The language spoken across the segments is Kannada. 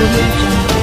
audio jungle.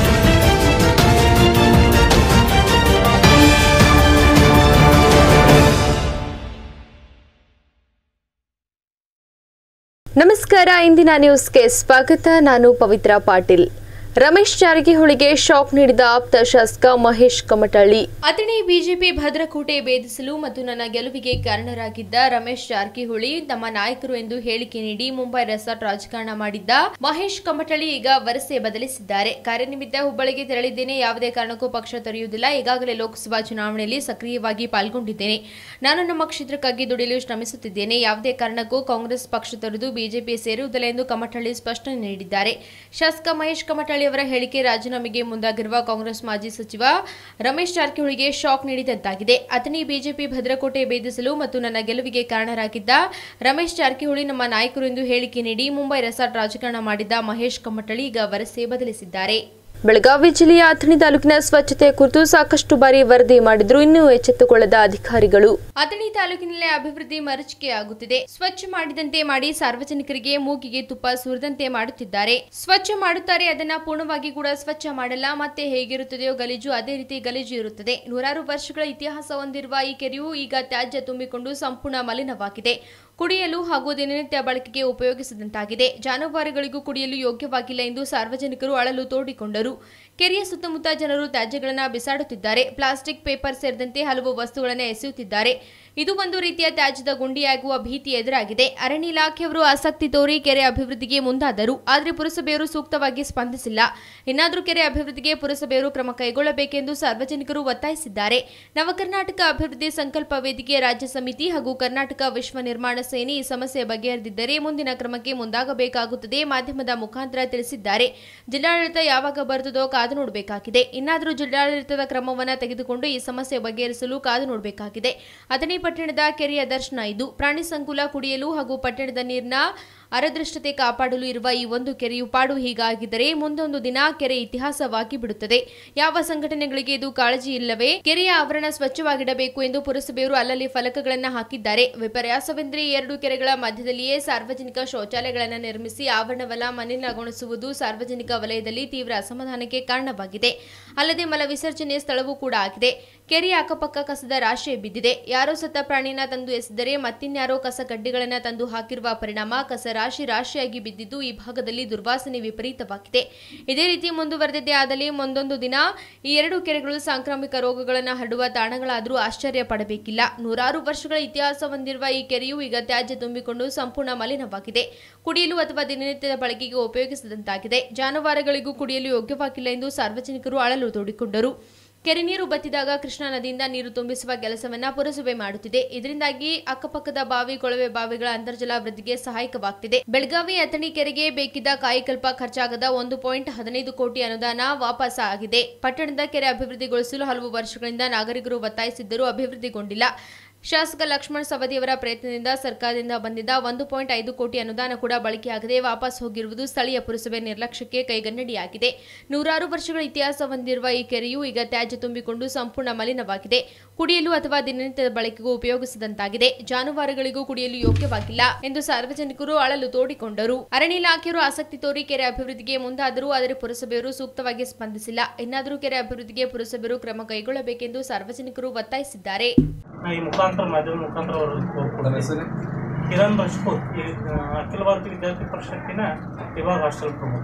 ನಮಸ್ಕಾರ ಇಂದಿನ ನ್ಯೂಸ್ಗೆ ಸ್ವಾಗತ ನಾನು ಪವಿತ್ರ ಪಾಟೀಲ್ ರಮೇಶ್ ಜಾರಕಿಹೊಳಿಗೆ ಶಾಕ್ ನೀಡಿದ ಆಪ್ತ ಶಾಸಕ ಮಹೇಶ್ ಕಮಟಳ್ಳಿ ಅಥಣಿ ಬಿಜೆಪಿ ಭದ್ರಕೋಟೆ ಭೇದಿಸಲು ಮತ್ತು ನನ್ನ ಗೆಲುವಿಗೆ ಕಾರಣರಾಗಿದ್ದ ರಮೇಶ್ ಜಾರಕಿಹೊಳಿ ತಮ್ಮ ನಾಯಕರು ಎಂದು ಹೇಳಿಕೆ ನೀಡಿ ಮುಂಬೈ ರೆಸಾರ್ಟ್ ರಾಜಕಾರಣ ಮಾಡಿದ್ದ ಮಹೇಶ್ ಕಮಟಳ್ಳಿ ಈಗ ವರಸೆ ಬದಲಿಸಿದ್ದಾರೆ ಕಾರ್ಯನಿಮಿತ್ತ ಹುಬ್ಬಳ್ಳಿಗೆ ತೆರಳಿದ್ದೇನೆ ಯಾವುದೇ ಕಾರಣಕ್ಕೂ ಪಕ್ಷ ತೊರೆಯುವುದಿಲ್ಲ ಈಗಾಗಲೇ ಲೋಕಸಭಾ ಚುನಾವಣೆಯಲ್ಲಿ ಸಕ್ರಿಯವಾಗಿ ಪಾಲ್ಗೊಂಡಿದ್ದೇನೆ ನಾನು ನಮ್ಮ ಕ್ಷೇತ್ರಕ್ಕಾಗಿ ದುಡಿಯಲು ಶ್ರಮಿಸುತ್ತಿದ್ದೇನೆ ಯಾವುದೇ ಕಾರಣಕ್ಕೂ ಕಾಂಗ್ರೆಸ್ ಪಕ್ಷ ತೊರೆದು ಬಿಜೆಪಿ ಸೇರುವುದಿಲ್ಲ ಎಂದು ಕಮಟಳ್ಳಿ ಸ್ಪಷ್ಟನೆ ನೀಡಿದ್ದಾರೆ ಶಾಸಕ ಮಹೇಶ್ ಕಮಟಳ್ಳಿ ಅವರ ಹೇಳಿಕೆ ರಾಜೀನಾಮೆಗೆ ಮುಂದಾಗಿರುವ ಕಾಂಗ್ರೆಸ್ ಮಾಜಿ ಸಚಿವ ರಮೇಶ್ ಜಾರಕಿಹೊಳಿಗೆ ಶಾಕ್ ನೀಡಿದಂತಾಗಿದೆ ಅಥಣಿ ಬಿಜೆಪಿ ಭದ್ರಕೋಟೆ ಭೇದಿಸಲು ಮತ್ತು ನನ್ನ ಗೆಲುವಿಗೆ ಕಾರಣರಾಗಿದ್ದ ರಮೇಶ್ ಜಾರಕಿಹೊಳಿ ನಮ್ಮ ನಾಯಕರು ಎಂದು ಹೇಳಿಕೆ ನೀಡಿ ಮುಂಬೈ ರೆಸಾರ್ಟ್ ರಾಜಕಾರಣ ಮಾಡಿದ್ದ ಮಹೇಶ್ ಕಮಟಳ್ಳಿ ಈಗ ವರಸೆ ಬದಲಿಸಿದ್ದಾರೆ ಬೆಳಗಾವಿ ಜಿಲ್ಲೆಯ ಅಥಣಿ ತಾಲೂಕಿನ ಸ್ವಚ್ಛತೆ ಕುರಿತು ಸಾಕಷ್ಟು ಬಾರಿ ವರದಿ ಮಾಡಿದ್ರು ಇನ್ನೂ ಎಚ್ಚೆತ್ತುಕೊಳ್ಳದ ಅಧಿಕಾರಿಗಳು ಅಥಣಿ ತಾಲೂಕಿನಲ್ಲಿ ಅಭಿವೃದ್ಧಿ ಮರೀಚಿಕೆಯಾಗುತ್ತಿದೆ ಸ್ವಚ್ಛ ಮಾಡಿದಂತೆ ಮಾಡಿ ಸಾರ್ವಜನಿಕರಿಗೆ ಮೂಗಿಗೆ ತುಪ್ಪ ಸುರಿದಂತೆ ಮಾಡುತ್ತಿದ್ದಾರೆ ಸ್ವಚ್ಛ ಮಾಡುತ್ತಾರೆ ಅದನ್ನ ಪೂರ್ಣವಾಗಿ ಕೂಡ ಸ್ವಚ್ಛ ಮಾಡಲ್ಲ ಮತ್ತೆ ಹೇಗಿರುತ್ತದೆಯೋ ಗಲೀಜು ಅದೇ ರೀತಿ ಗಲೀಜು ಇರುತ್ತದೆ ನೂರಾರು ವರ್ಷಗಳ ಇತಿಹಾಸ ಹೊಂದಿರುವ ಈ ಕೆರೆಯು ಈಗ ತ್ಯಾಜ್ಯ ತುಂಬಿಕೊಂಡು ಸಂಪೂರ್ಣ ಮಲಿನವಾಗಿದೆ ಕುಡಿಯಲು ಹಾಗೂ ದಿನನಿತ್ಯ ಬಳಕೆಗೆ ಉಪಯೋಗಿಸಿದಂತಾಗಿದೆ ಜಾನುವಾರುಗಳಿಗೂ ಕುಡಿಯಲು ಯೋಗ್ಯವಾಗಿಲ್ಲ ಎಂದು ಸಾರ್ವಜನಿಕರು ಅಳಲು ತೋಡಿಕೊಂಡರು ಕೆರೆಯ ಸುತ್ತಮುತ್ತ ಜನರು ತ್ಯಾಜ್ಯಗಳನ್ನು ಬಿಸಾಡುತ್ತಿದ್ದಾರೆ ಪ್ಲಾಸ್ಟಿಕ್ ಪೇಪರ್ ಸೇರಿದಂತೆ ಹಲವು ವಸ್ತುಗಳನ್ನು ಎಸೆಯುತ್ತಿದ್ದಾರೆ ಇದು ಒಂದು ರೀತಿಯ ತ್ಯಾಜ್ಯದ ಗುಂಡಿಯಾಗುವ ಭೀತಿ ಎದುರಾಗಿದೆ ಅರಣ್ಯ ಇಲಾಖೆಯವರು ಆಸಕ್ತಿ ತೋರಿ ಕೆರೆ ಅಭಿವೃದ್ಧಿಗೆ ಮುಂದಾದರು ಆದರೆ ಪುರಸಭೆಯವರು ಸೂಕ್ತವಾಗಿ ಸ್ಪಂದಿಸಿಲ್ಲ ಇನ್ನಾದರೂ ಕೆರೆ ಅಭಿವೃದ್ಧಿಗೆ ಪುರಸಭೆಯವರು ಕ್ರಮ ಕೈಗೊಳ್ಳಬೇಕೆಂದು ಸಾರ್ವಜನಿಕರು ಒತ್ತಾಯಿಸಿದ್ದಾರೆ ನವಕರ್ನಾಟಕ ಅಭಿವೃದ್ಧಿ ಸಂಕಲ್ಪ ವೇದಿಕೆ ರಾಜ್ಯ ಸಮಿತಿ ಹಾಗೂ ಕರ್ನಾಟಕ ವಿಶ್ವ ನಿರ್ಮಾಣ ಸೇನೆ ಈ ಸಮಸ್ಯೆ ಬಗೆಹರಿದಿದ್ದರೆ ಮುಂದಿನ ಕ್ರಮಕ್ಕೆ ಮುಂದಾಗಬೇಕಾಗುತ್ತದೆ ಮಾಧ್ಯಮದ ಮುಖಾಂತರ ತಿಳಿಸಿದ್ದಾರೆ ಜಿಲ್ಲಾಡಳಿತ ಯಾವಾಗ ಬರುತ್ತದೋ ಕಾದು ನೋಡಬೇಕಾಗಿದೆ ಇನ್ನಾದರೂ ಜಿಲ್ಲಾಡಳಿತದ ಕ್ರಮವನ್ನು ತೆಗೆದುಕೊಂಡು ಈ ಸಮಸ್ಯೆ ಬಗೆಹರಿಸಲು ಕಾದು ನೋಡಬೇಕಾಗಿದೆ ಅಥಣಿ ಪಟ್ಟಣದ ಕೆರೆಯ ದರ್ಶನ ಇದು ಪ್ರಾಣಿ ಸಂಕುಲ ಕುಡಿಯಲು ಹಾಗೂ ಪಟ್ಟಣದ ನೀರಿನ ಅರದೃಷ್ಟತೆ ಕಾಪಾಡಲು ಇರುವ ಈ ಒಂದು ಕೆರೆಯು ಪಾಡು ಹೀಗಾಗಿದ್ದರೆ ಮುಂದೊಂದು ದಿನ ಕೆರೆ ಇತಿಹಾಸವಾಗಿ ಬಿಡುತ್ತದೆ ಯಾವ ಸಂಘಟನೆಗಳಿಗೆ ಇದು ಕಾಳಜಿ ಇಲ್ಲವೇ ಕೆರೆಯ ಆವರಣ ಸ್ವಚ್ಛವಾಗಿಡಬೇಕು ಎಂದು ಪುರಸಭೆಯವರು ಅಲ್ಲಲ್ಲಿ ಫಲಕಗಳನ್ನು ಹಾಕಿದ್ದಾರೆ ವಿಪರ್ಯಾಸವೆಂದರೆ ಈ ಎರಡು ಕೆರೆಗಳ ಮಧ್ಯದಲ್ಲಿಯೇ ಸಾರ್ವಜನಿಕ ಶೌಚಾಲಯಗಳನ್ನು ನಿರ್ಮಿಸಿ ಆವರಣವನ್ನ ಮಲಿನಗೊಳಿಸುವುದು ಸಾರ್ವಜನಿಕ ವಲಯದಲ್ಲಿ ತೀವ್ರ ಅಸಮಾಧಾನಕ್ಕೆ ಕಾರಣವಾಗಿದೆ ಅಲ್ಲದೆ ಮಲ ವಿಸರ್ಜನೆ ಸ್ಥಳವೂ ಕೂಡ ಆಗಿದೆ ಕೆರೆಯ ಅಕ್ಕಪಕ್ಕ ಕಸದ ರಾಶಿ ಬಿದ್ದಿದೆ ಯಾರೋ ಸತ್ತ ಪ್ರಾಣಿನ ತಂದು ಎಸೆದರೆ ಮತ್ತಿನ್ಯಾರೋ ಕಸ ಕಡ್ಡಿಗಳನ್ನ ತಂದು ಹಾಕಿರುವ ಪರಿಣಾಮ ಕಸ ರಾಶಿ ರಾಶಿಯಾಗಿ ಬಿದ್ದಿದ್ದು ಈ ಭಾಗದಲ್ಲಿ ದುರ್ವಾಸನೆ ವಿಪರೀತವಾಗಿದೆ ಇದೇ ರೀತಿ ಮುಂದುವರೆದಿದ್ದೇ ಆದಲ್ಲಿ ಮುಂದೊಂದು ದಿನ ಈ ಎರಡು ಕೆರೆಗಳು ಸಾಂಕ್ರಾಮಿಕ ರೋಗಗಳನ್ನು ಹರಡುವ ತಾಣಗಳಾದರೂ ಆಶ್ಚರ್ಯ ಪಡಬೇಕಿಲ್ಲ ನೂರಾರು ವರ್ಷಗಳ ಇತಿಹಾಸ ಹೊಂದಿರುವ ಈ ಕೆರೆಯು ಈಗ ತ್ಯಾಜ್ಯ ತುಂಬಿಕೊಂಡು ಸಂಪೂರ್ಣ ಮಲಿನವಾಗಿದೆ ಕುಡಿಯಲು ಅಥವಾ ದಿನನಿತ್ಯದ ಬಳಕೆಗೆ ಉಪಯೋಗಿಸಿದಂತಾಗಿದೆ ಜಾನುವಾರುಗಳಿಗೂ ಕುಡಿಯಲು ಯೋಗ್ಯವಾಗಿಲ್ಲ ಎಂದು ಸಾರ್ವಜನಿಕರು ಅಳಲು ತೋಡಿಕೊಂಡರು ಕೆರೆ ನೀರು ಬತ್ತಿದಾಗ ಕೃಷ್ಣಾ ನದಿಯಿಂದ ನೀರು ತುಂಬಿಸುವ ಕೆಲಸವನ್ನ ಪುರಸಭೆ ಮಾಡುತ್ತಿದೆ ಇದರಿಂದಾಗಿ ಅಕ್ಕಪಕ್ಕದ ಬಾವಿ ಕೊಳವೆ ಬಾವಿಗಳ ಅಂತರ್ಜಲ ವೃದ್ಧಿಗೆ ಸಹಾಯಕವಾಗ್ತಿದೆ ಬೆಳಗಾವಿ ಅಥಣಿ ಕೆರೆಗೆ ಬೇಕಿದ್ದ ಕಾಯಕಲ್ಪ ಖರ್ಚಾಗದ ಒಂದು ಪಾಯಿಂಟ್ ಹದಿನೈದು ಕೋಟಿ ಅನುದಾನ ವಾಪಸ್ ಆಗಿದೆ ಪಟ್ಟಣದ ಕೆರೆ ಅಭಿವೃದ್ಧಿಗೊಳಿಸಲು ಹಲವು ವರ್ಷಗಳಿಂದ ನಾಗರಿಕರು ಒತ್ತಾಯಿಸಿದ್ದರೂ ಅಭಿವೃದ್ಧಿಗೊಂಡಿಲ್ಲ ಶಾಸಕ ಲಕ್ಷ್ಮಣ್ ಸವದಿಯವರ ಪ್ರಯತ್ನದಿಂದ ಸರ್ಕಾರದಿಂದ ಬಂದಿದ್ದ ಒಂದು ಪಾಯಿಂಟ್ ಐದು ಕೋಟಿ ಅನುದಾನ ಕೂಡ ಬಳಕೆಯಾಗದೆ ವಾಪಸ್ ಹೋಗಿರುವುದು ಸ್ಥಳೀಯ ಪುರಸಭೆ ನಿರ್ಲಕ್ಷ್ಯಕ್ಕೆ ಕೈಗನ್ನಡಿಯಾಗಿದೆ ನೂರಾರು ವರ್ಷಗಳ ಇತಿಹಾಸ ಹೊಂದಿರುವ ಈ ಕೆರೆಯು ಈಗ ತ್ಯಾಜ್ಯ ತುಂಬಿಕೊಂಡು ಸಂಪೂರ್ಣ ಮಲಿನವಾಗಿದೆ ಕುಡಿಯಲು ಅಥವಾ ದಿನನಿತ್ಯದ ಬಳಕೆಗೂ ಉಪಯೋಗಿಸಿದಂತಾಗಿದೆ ಜಾನುವಾರುಗಳಿಗೂ ಕುಡಿಯಲು ಯೋಗ್ಯವಾಗಿಲ್ಲ ಎಂದು ಸಾರ್ವಜನಿಕರು ಅಳಲು ತೋಡಿಕೊಂಡರು ಅರಣ್ಯ ಇಲಾಖೆಯವರು ಆಸಕ್ತಿ ತೋರಿ ಕೆರೆ ಅಭಿವೃದ್ಧಿಗೆ ಮುಂದಾದರೂ ಆದರೆ ಪುರಸಭೆಯವರು ಸೂಕ್ತವಾಗಿ ಸ್ಪಂದಿಸಿಲ್ಲ ಇನ್ನಾದರೂ ಕೆರೆ ಅಭಿವೃದ್ಧಿಗೆ ಪುರಸಭೆಯವರು ಕ್ರಮ ಕೈಗೊಳ್ಳಬೇಕೆಂದು ಸಾರ್ವಜನಿಕರು ಒತ್ತಾಯಿಸಿದ್ದಾರೆ ಈ ಮುಖಾಂತರ ಮಾಧ್ಯಮ ಮುಖಾಂತರ ಅವರು ತಮ್ಮ ಹೆಸರು ಕಿರಣ್ ರಜಪೂತ್ ಈ ಆ, ಅಖಿಲ ಭಾರತೀಯ ವಿದ್ಯಾರ್ಥಿ ಪರಿಷತ್ತಿನ ವಿಭಾಗ ಹಾಸ್ಟೆಲ್ ಪ್ರಮುಖ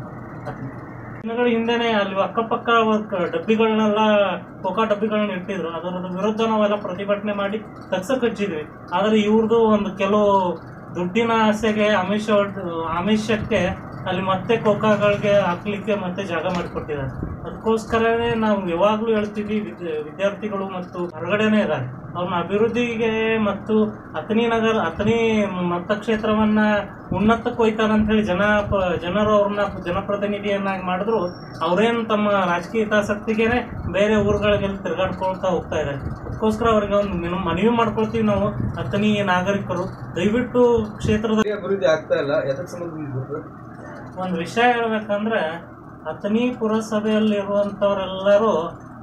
ದಿನಗಳ ಹಿಂದೆನೆ ಅಲ್ಲಿ ಅಕ್ಕಪಕ್ಕ ಕ- ಡಬ್ಬಿಗಳನ್ನೆಲ್ಲ ಕೋಕಾ ಡಬ್ಬಿಗಳನ್ನ ಇಟ್ಟಿದ್ರು ಅದರ ವಿರುದ್ಧ ನಾವೆಲ್ಲ ಪ್ರತಿಭಟನೆ ಮಾಡಿ ತಗ್ಸಕ್ ಹಚ್ಚಿದ್ವಿ ಆದ್ರೆ ಇವ್ರದ್ದು ಒಂದು ಕೆಲವು ದುಡ್ಡಿನ ಆಸೆಗೆ ಆಮಿಷ ಆಮಿಷಕ್ಕೆ ಅಲ್ಲಿ ಮತ್ತೆ ಕೋಕಾಗಳಿಗೆ ಹಾಕ್ಲಿಕ್ಕೆ ಮತ್ತೆ ಜಾಗ ಮಾಡಿಕೊಟ್ಟಿದ್ದಾರೆ ಅದಕ್ಕೋಸ್ಕರನೇ ನಾವು ಯಾವಾಗಲೂ ಹೇಳ್ತೀವಿ ವಿದ್ಯ- ವಿದ್ಯಾರ್ಥಿಗಳು ಮತ್ತು ಹೊರಗಡೆನೇ ಇದ್ದಾರೆ ಅವ್ರನ್ನ ಅಭಿವೃದ್ಧಿಗೆ ಮತ್ತು ಅಥಣಿ ನಗರ ಅಥಣಿ ಮತಕ್ಷೇತ್ರವನ್ನ ಉನ್ನತಕ್ಕೆ ಒಯ್ತಾರ ಅಂತ ಹೇಳಿ ಜನ ಪ- ಜನರು ಅವ್ರನ್ನ ಜನಪ್ರತಿನಿಧಿಯನ್ನಾಗಿ ಮಾಡಿದ್ರು ಅವ್ರೇನು ತಮ್ಮ ರಾಜಕೀಯ ಹಿತಾಸಕ್ತಿಗೆನೆ ಬೇರೆ ಊರುಗಳಿಗೆಲ್ಲ ತಿರುಗಾಡ್ಕೊಳ್ತಾ ಹೋಗ್ತಾ ಇದ್ದಾರೆ ಅದಕ್ಕೋಸ್ಕರ ಅವ್ರಿಗೆ ಒಂದು ಮಿನ- ಮನವಿ ಮಾಡ್ಕೊಳ್ತೀವಿ ನಾವು ಅಥಣಿ ನಾಗರಿಕರು ದಯವಿಟ್ಟು ಕ್ಷೇತ್ರದ ಈ ಅಭಿವೃದ್ಧಿ ಆಗ್ತಾ ಇಲ್ಲ ಎದಕ್ಕೆ ಸಂಬಂಧ ಒಂದು ವಿಷಯ ಹೇಳ್ಬೇಕಂದ್ರೆ ಅಥಣಿ ಪುರಸಭೆಯಲ್ಲಿರುವಂಥವರೆಲ್ಲರೂ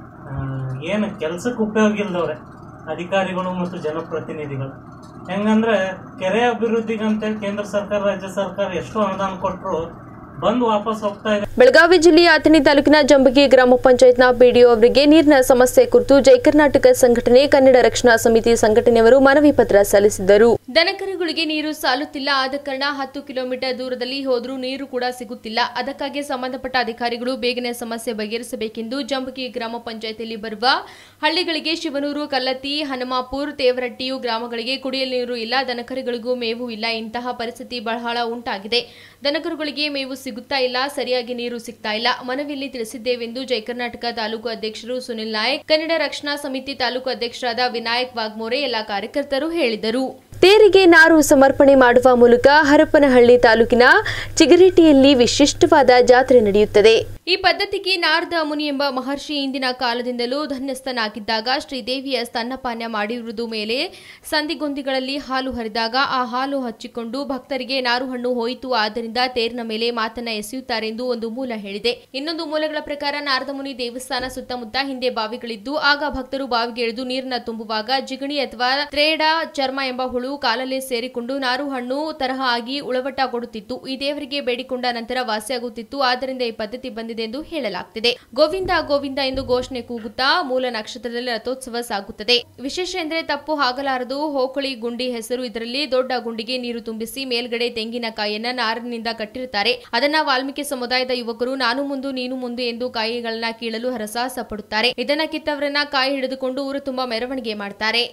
ಏನು ಕೆಲಸಕ್ಕೆ ಉಪಯೋಗ ಇಲ್ದವ್ರೆ ಅಧಿಕಾರಿಗಳು ಮತ್ತು ಜನಪ್ರತಿನಿಧಿಗಳು ಹೆಂಗಂದ್ರೆ ಕೆರೆ ಅಭಿವೃದ್ಧಿಗಂತೇಳಿ ಕೇಂದ್ರ ಸರ್ಕಾರ ರಾಜ್ಯ ಸರ್ಕಾರ ಎಷ್ಟೋ ಅನುದಾನ ಕೊಟ್ಟರು ಬಂದು ವಾಪಸ್ ಹೋಗ್ತಾ ಇದೆ ಬೆಳಗಾವಿ ಜಿಲ್ಲೆಯ ಅಥಣಿ ತಾಲೂಕಿನ ಜಂಬಗಿ ಗ್ರಾಮ ಪಂಚಾಯತ್ನ ಪಿಡಿಒ ಅವರಿಗೆ ನೀರಿನ ಸಮಸ್ಯೆ ಕುರಿತು ಜೈ ಕರ್ನಾಟಕ ಸಂಘಟನೆ ಕನ್ನಡ ರಕ್ಷಣಾ ಸಮಿತಿ ಸಂಘಟನೆಯವರು ಮನವಿ ಪತ್ರ ಸಲ್ಲಿಸಿದರು ದನಕರುಗಳಿಗೆ ನೀರು ಸಾಲುತ್ತಿಲ್ಲ ಆದ ಕಾರಣ ಹತ್ತು ಕಿಲೋಮೀಟರ್ ದೂರದಲ್ಲಿ ಹೋದ್ರೂ ನೀರು ಕೂಡ ಸಿಗುತ್ತಿಲ್ಲ ಅದಕ್ಕಾಗಿ ಸಂಬಂಧಪಟ್ಟ ಅಧಿಕಾರಿಗಳು ಬೇಗನೆ ಸಮಸ್ಯೆ ಬಗೆಹರಿಸಬೇಕೆಂದು ಜಂಬಗಿ ಗ್ರಾಮ ಪಂಚಾಯತಿಯಲ್ಲಿ ಬರುವ ಹಳ್ಳಿಗಳಿಗೆ ಶಿವನೂರು ಕಲ್ಲತ್ತಿ ಹನುಮಾಪುರ್ ತೇವರಟ್ಟಿಯು ಗ್ರಾಮಗಳಿಗೆ ಕುಡಿಯಲು ನೀರು ಇಲ್ಲ ದನಕರುಗಳಿಗೂ ಮೇವು ಇಲ್ಲ ಇಂತಹ ಪರಿಸ್ಥಿತಿ ಬಹಳ ಉಂಟಾಗಿದೆ ದನಕರುಗಳಿಗೆ ಮೇವು ಸಿಗುತ್ತಾ ಇಲ್ಲ ಸರಿಯಾಗಿ ನೀರು ಸಿಗ್ತಾ ಇಲ್ಲ ಮನವಿಯಲ್ಲಿ ತಿಳಿಸಿದ್ದೇವೆಂದು ಜೈ ಕರ್ನಾಟಕ ತಾಲೂಕು ಅಧ್ಯಕ್ಷರು ಸುನಿಲ್ ನಾಯಕ್ ಕನ್ನಡ ರಕ್ಷಣಾ ಸಮಿತಿ ತಾಲೂಕು ಅಧ್ಯಕ್ಷರಾದ ವಿನಾಯಕ್ ವಾಗ್ಮೋರೆ ಎಲ್ಲ ಕಾರ್ಯಕರ್ತರು ಹೇಳಿದರು ತೇರಿಗೆ ನಾರು ಸಮರ್ಪಣೆ ಮಾಡುವ ಮೂಲಕ ಹರಪನಹಳ್ಳಿ ತಾಲೂಕಿನ ಚಿಗರಿಟಿಯಲ್ಲಿ ವಿಶಿಷ್ಟವಾದ ಜಾತ್ರೆ ನಡೆಯುತ್ತದೆ ಈ ಪದ್ಧತಿಗೆ ನಾರದ ಮುನಿ ಎಂಬ ಮಹರ್ಷಿ ಇಂದಿನ ಕಾಲದಿಂದಲೂ ಧನ್ಯಸ್ಥನಾಗಿದ್ದಾಗ ಶ್ರೀದೇವಿಯ ಸ್ತನ್ನಪಾನ ಮಾಡಿರುವುದು ಮೇಲೆ ಸಂದಿಗೊಂದಿಗಳಲ್ಲಿ ಹಾಲು ಹರಿದಾಗ ಆ ಹಾಲು ಹಚ್ಚಿಕೊಂಡು ಭಕ್ತರಿಗೆ ನಾರು ಹಣ್ಣು ಹೋಯಿತು ಆದ್ದರಿಂದ ತೇರಿನ ಮೇಲೆ ಮಾತನ್ನ ಎಸೆಯುತ್ತಾರೆ ಎಂದು ಒಂದು ಮೂಲ ಹೇಳಿದೆ ಇನ್ನೊಂದು ಮೂಲಗಳ ಪ್ರಕಾರ ನಾರದ ಮುನಿ ದೇವಸ್ಥಾನ ಸುತ್ತಮುತ್ತ ಹಿಂದೆ ಬಾವಿಗಳಿದ್ದು ಆಗ ಭಕ್ತರು ಬಾವಿಗೆ ಇಳಿದು ನೀರನ್ನ ತುಂಬುವಾಗ ಜಿಗಣಿ ಅಥವಾ ತ್ರೇಡ ಚರ್ಮ ಎಂಬ ಹುಳು ಕಾಲಲ್ಲಿ ಸೇರಿಕೊಂಡು ನಾರು ಹಣ್ಣು ತರಹ ಆಗಿ ಉಳವಟ ಕೊಡುತ್ತಿತ್ತು ಈ ದೇವರಿಗೆ ಬೇಡಿಕೊಂಡ ನಂತರ ವಾಸಿಯಾಗುತ್ತಿತ್ತು ಆದ್ದರಿಂದ ಈ ಪದ್ಧತಿ ಬಂದಿದೆ ಎಂದು ಹೇಳಲಾಗ್ತಿದೆ ಗೋವಿಂದ ಗೋವಿಂದ ಎಂದು ಘೋಷಣೆ ಕೂಗುತ್ತಾ ಮೂಲ ನಕ್ಷತ್ರದಲ್ಲಿ ರಥೋತ್ಸವ ಸಾಗುತ್ತದೆ ವಿಶೇಷ ಎಂದರೆ ತಪ್ಪು ಆಗಲಾರದು ಹೋಕಳಿ ಗುಂಡಿ ಹೆಸರು ಇದರಲ್ಲಿ ದೊಡ್ಡ ಗುಂಡಿಗೆ ನೀರು ತುಂಬಿಸಿ ಮೇಲ್ಗಡೆ ತೆಂಗಿನಕಾಯಿಯನ್ನ ನಾರಿನಿಂದ ಕಟ್ಟಿರುತ್ತಾರೆ ಅದನ್ನ ವಾಲ್ಮೀಕಿ ಸಮುದಾಯದ ಯುವಕರು ನಾನು ಮುಂದು ನೀನು ಮುಂದು ಎಂದು ಕಾಯಿಗಳನ್ನ ಕೀಳಲು ಹರಸಾಹಸ ಪಡುತ್ತಾರೆ ಇದನ್ನ ಕಿತ್ತವರನ್ನ ಕಾಯಿ ಹಿಡಿದುಕೊಂಡು ಊರು ತುಂಬಾ ಮೆರವಣಿಗೆ ಮಾಡ್ತಾರೆ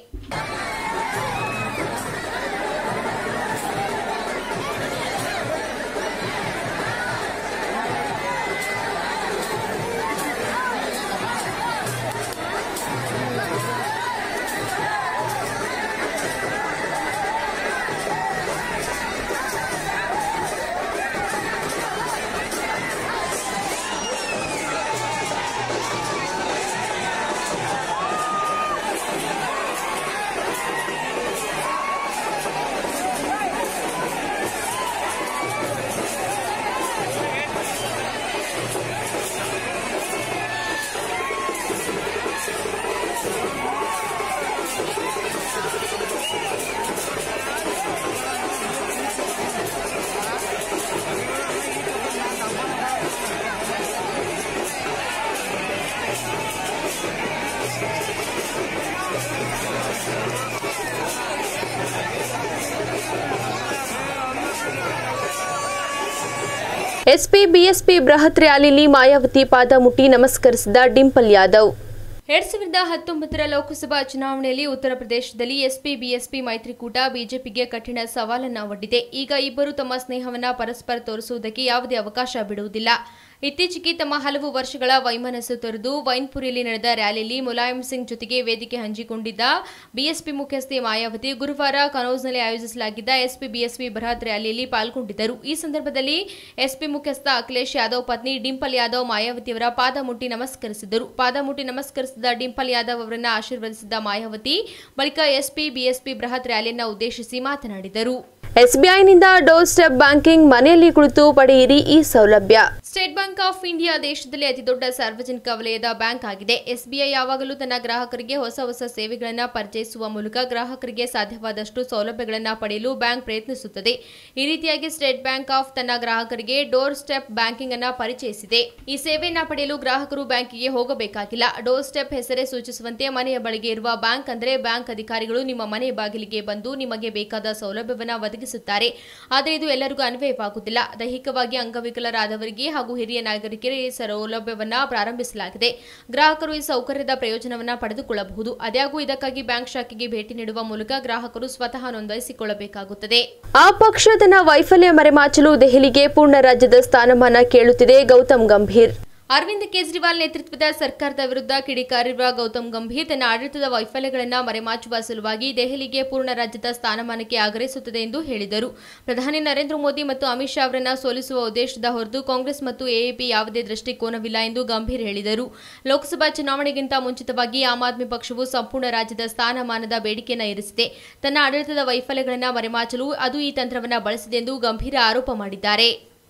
ಎಸ್ಪಿ ಬಿಎಸ್ಪಿ ಬೃಹತ್ ರ್ಯಾಲಿಯಲ್ಲಿ ಮಾಯಾವತಿ ಪಾದ ಮುಟ್ಟಿ ನಮಸ್ಕರಿಸಿದ ಡಿಂಪಲ್ ಯಾದವ್ ಎರಡ್ ಸಾವಿರದ ಹತ್ತೊಂಬತ್ತರ ಲೋಕಸಭಾ ಚುನಾವಣೆಯಲ್ಲಿ ಉತ್ತರ ಪ್ರದೇಶದಲ್ಲಿ ಎಸ್ಪಿ ಬಿಎಸ್ಪಿ ಮೈತ್ರಿಕೂಟ ಬಿಜೆಪಿಗೆ ಕಠಿಣ ಸವಾಲನ್ನ ಒಡ್ಡಿದೆ ಈಗ ಇಬ್ಬರು ತಮ್ಮ ಸ್ನೇಹವನ್ನ ಪರಸ್ಪರ ತೋರಿಸುವುದಕ್ಕೆ ಯಾವುದೇ ಅವಕಾಶ ಬಿಡುವುದಿಲ್ಲ ಇತ್ತೀಚೆಗೆ ತಮ್ಮ ಹಲವು ವರ್ಷಗಳ ವೈಮನಸ್ಸು ತೊರೆದು ವೈನ್ಪುರಿಯಲ್ಲಿ ನಡೆದ ರ್ಯಾಲಿಯಲ್ಲಿ ಮುಲಾಯಂ ಸಿಂಗ್ ಜೊತೆಗೆ ವೇದಿಕೆ ಹಂಚಿಕೊಂಡಿದ್ದ ಬಿಎಸ್ಪಿ ಮುಖ್ಯಸ್ಥೆ ಮಾಯಾವತಿ ಗುರುವಾರ ಕನೌಜ್ನಲ್ಲಿ ಆಯೋಜಿಸಲಾಗಿದ್ದ ಎಸ್ಪಿ ಬಿಎಸ್ಪಿ ಬೃಹತ್ ರ್ಯಾಲಿಯಲ್ಲಿ ಪಾಲ್ಗೊಂಡಿದ್ದರು ಈ ಸಂದರ್ಭದಲ್ಲಿ ಎಸ್ಪಿ ಮುಖ್ಯಸ್ಥ ಅಖಿಲೇಶ್ ಯಾದವ್ ಪತ್ನಿ ಡಿಂಪಲ್ ಯಾದವ್ ಮಾಯಾವತಿಯವರ ಪಾದ ಮುಟ್ಟಿ ನಮಸ್ಕರಿಸಿದರು ಪಾದ ಮುಟ್ಟಿ ನಮಸ್ಕರಿಸಿದ ಡಿಂಪಲ್ ಯಾದವ್ ಅವರನ್ನ ಆಶೀರ್ವದಿಸಿದ ಮಾಯಾವತಿ ಬಳಿಕ ಎಸ್ಪಿ ಬಿಎಸ್ಪಿ ಬೃಹತ್ ರ್ಯಾಲಿಯನ್ನು ಉದ್ದೇಶಿಸಿ ಮಾತನಾಡಿದರು ಎಸ್ಬಿಐನಿಂದ ಡೋರ್ ಸ್ಟೆಪ್ ಬ್ಯಾಂಕಿಂಗ್ ಮನೆಯಲ್ಲಿ ಕುಳಿತು ಪಡೆಯಿರಿ ಈ ಸೌಲಭ್ಯ ಸ್ಟೇಟ್ ಬ್ಯಾಂಕ್ ಆಫ್ ಇಂಡಿಯಾ ದೇಶದಲ್ಲಿ ಅತಿದೊಡ್ಡ ಸಾರ್ವಜನಿಕ ವಲಯದ ಬ್ಯಾಂಕ್ ಆಗಿದೆ ಎಸ್ಬಿಐ ಯಾವಾಗಲೂ ತನ್ನ ಗ್ರಾಹಕರಿಗೆ ಹೊಸ ಹೊಸ ಸೇವೆಗಳನ್ನು ಪರಿಚಯಿಸುವ ಮೂಲಕ ಗ್ರಾಹಕರಿಗೆ ಸಾಧ್ಯವಾದಷ್ಟು ಸೌಲಭ್ಯಗಳನ್ನು ಪಡೆಯಲು ಬ್ಯಾಂಕ್ ಪ್ರಯತ್ನಿಸುತ್ತದೆ ಈ ರೀತಿಯಾಗಿ ಸ್ಟೇಟ್ ಬ್ಯಾಂಕ್ ಆಫ್ ತನ್ನ ಗ್ರಾಹಕರಿಗೆ ಡೋರ್ ಸ್ಟೆಪ್ ಬ್ಯಾಂಕಿಂಗ್ ಅನ್ನ ಪರಿಚಯಿಸಿದೆ ಈ ಸೇವೆಯನ್ನ ಪಡೆಯಲು ಗ್ರಾಹಕರು ಬ್ಯಾಂಕಿಗೆ ಹೋಗಬೇಕಾಗಿಲ್ಲ ಡೋರ್ ಸ್ಟೆಪ್ ಹೆಸರೇ ಸೂಚಿಸುವಂತೆ ಮನೆಯ ಬಳಿಗೆ ಇರುವ ಬ್ಯಾಂಕ್ ಅಂದರೆ ಬ್ಯಾಂಕ್ ಅಧಿಕಾರಿಗಳು ನಿಮ್ಮ ಮನೆ ಬಾಗಿಲಿಗೆ ಬಂದು ನಿಮಗೆ ಬೇಕಾದ ಸೌಲಭ್ಯವನ್ನು ಒದಗಿಸುತ್ತಾರೆ ಆದರೆ ಇದು ಎಲ್ಲರಿಗೂ ಅನ್ವಯವಾಗುತ್ತಿಲ್ಲ ದೈಹಿಕವಾಗಿ ಅಂಗವಿಕಲರಾದವರಿಗೆ ಹಾಗೂ ಹಿರಿಯ ನಾಗರಿಕರಿಗೆ ಈ ಸೌಲಭ್ಯವನ್ನ ಪ್ರಾರಂಭಿಸಲಾಗಿದೆ ಗ್ರಾಹಕರು ಈ ಸೌಕರ್ಯದ ಪ್ರಯೋಜನವನ್ನ ಪಡೆದುಕೊಳ್ಳಬಹುದು ಆದಾಗ್ಯೂ ಇದಕ್ಕಾಗಿ ಬ್ಯಾಂಕ್ ಶಾಖೆಗೆ ಭೇಟಿ ನೀಡುವ ಮೂಲಕ ಗ್ರಾಹಕರು ಸ್ವತಃ ನೋಂದಾಯಿಸಿಕೊಳ್ಳಬೇಕಾಗುತ್ತದೆ ಆ ಪಕ್ಷ ತನ್ನ ವೈಫಲ್ಯ ಮರೆಮಾಚಲು ದೆಹಲಿಗೆ ಪೂರ್ಣ ರಾಜ್ಯದ ಸ್ಥಾನಮಾನ ಕೇಳುತ್ತಿದೆ ಗೌತಮ್ ಗಂಭೀರ್ ಅರವಿಂದ್ ಕೇಜ್ರಿವಾಲ್ ನೇತೃತ್ವದ ಸರ್ಕಾರದ ವಿರುದ್ಧ ಕಿಡಿಕಾರಿರುವ ಗೌತಮ್ ಗಂಭೀರ್ ತನ್ನ ಆಡಳಿತದ ವೈಫಲ್ಯಗಳನ್ನು ಮರೆಮಾಚುವ ಸಲುವಾಗಿ ದೆಹಲಿಗೆ ಪೂರ್ಣ ರಾಜ್ಯದ ಸ್ಥಾನಮಾನಕ್ಕೆ ಆಗ್ರಹಿಸುತ್ತದೆ ಎಂದು ಹೇಳಿದರು ಪ್ರಧಾನಿ ನರೇಂದ್ರ ಮೋದಿ ಮತ್ತು ಅಮಿತ್ ಶಾ ಅವರನ್ನ ಸೋಲಿಸುವ ಉದ್ದೇಶದ ಹೊರತು ಕಾಂಗ್ರೆಸ್ ಮತ್ತು ಎಎಪಿ ಯಾವುದೇ ದೃಷ್ಟಿಕೋನವಿಲ್ಲ ಎಂದು ಗಂಭೀರ್ ಹೇಳಿದರು ಲೋಕಸಭಾ ಚುನಾವಣೆಗಿಂತ ಮುಂಚಿತವಾಗಿ ಆಮ್ ಆದ್ಮಿ ಪಕ್ಷವು ಸಂಪೂರ್ಣ ರಾಜ್ಯದ ಸ್ಥಾನಮಾನದ ಬೇಡಿಕೆಯನ್ನು ಇರಿಸಿದೆ ತನ್ನ ಆಡಳಿತದ ವೈಫಲ್ಯಗಳನ್ನು ಮರೆಮಾಚಲು ಅದು ಈ ತಂತ್ರವನ್ನು ಬಳಸಿದೆ ಎಂದು ಗಂಭೀರ ಆರೋಪ ಮಾಡಿದ್ದಾರೆ